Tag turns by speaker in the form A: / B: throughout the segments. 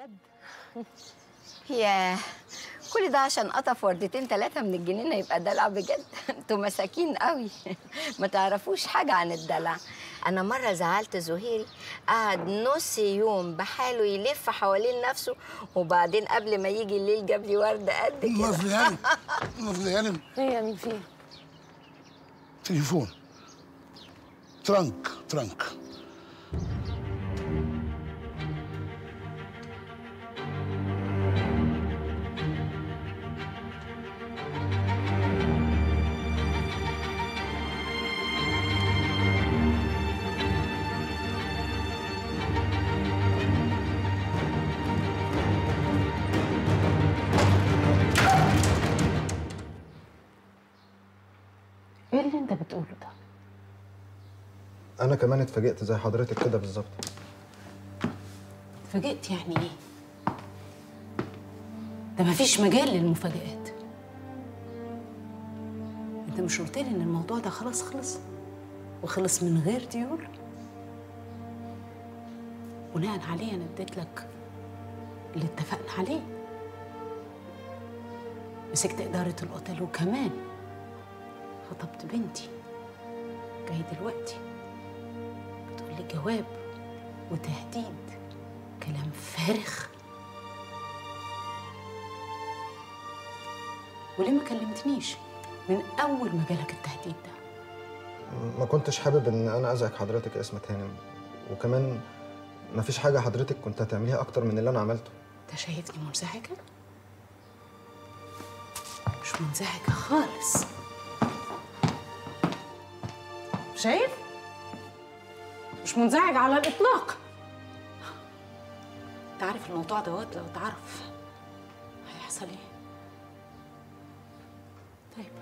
A: بجد
B: ياه كل ده عشان قطف وردتين ثلاثة من الجنينة يبقى دلع بجد انتوا مساكين قوي ما تعرفوش حاجة عن الدلع أنا مرة زعلت زهيري قعد نص يوم بحاله يلف حوالين نفسه وبعدين قبل ما يجي الليل جاب لي وردة قد كده
C: مصري هانم مصري هانم
A: ايه يا مين فيه
C: تليفون ترنك ترنك
A: ايه اللي انت بتقوله ده
D: انا كمان اتفاجئت زي حضرتك كده بالظبط
A: اتفاجئت يعني ايه ده مفيش مجال للمفاجآت انت مش قلت لي ان الموضوع ده خلاص خلص وخلص من غير ديول بناء عليه انا اديت لك اللي اتفقنا عليه مسكت إدارة الأوتيل وكمان خطبت بنتي جاي دلوقتي بتقولي جواب وتهديد كلام فارغ وليه ما كلمتنيش من أول ما جالك التهديد ده
D: ما كنتش حابب ان انا ازعج حضرتك يا اسمة هانم وكمان ما فيش حاجه حضرتك كنت هتعمليها اكتر من اللي انا عملته
A: انت شايفني منزعجة؟ مش منزعجة خالص شايف؟ مش منزعج على الإطلاق انت عارف الموضوع دوت لو تعرف هيحصل ايه؟ طيب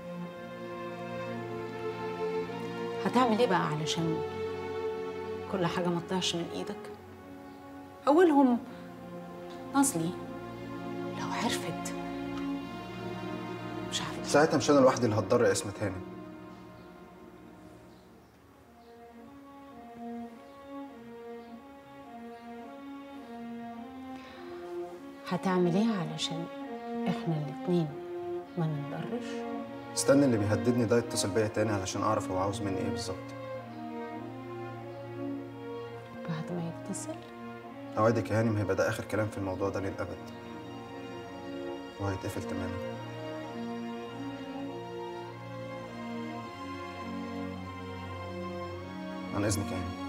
A: هتعمل ايه بقى علشان كل حاجة ما تضيعش من ايدك؟ أولهم نازلي لو عرفت مش عارفة
D: ساعتها مش انا لوحدي اللي هتضر يا اسمة هانم
A: هتعمل ايه علشان احنا الاتنين ما نضرش
D: استنى اللي بيهددني ده يتصل بيا تاني علشان اعرف هو عاوز مني ايه بالظبط
A: بعد ما يتصل
D: اوعدك يا هانم هيبقى ده اخر كلام في الموضوع ده للابد وهيتقفل تماما عن اذنك يا هانم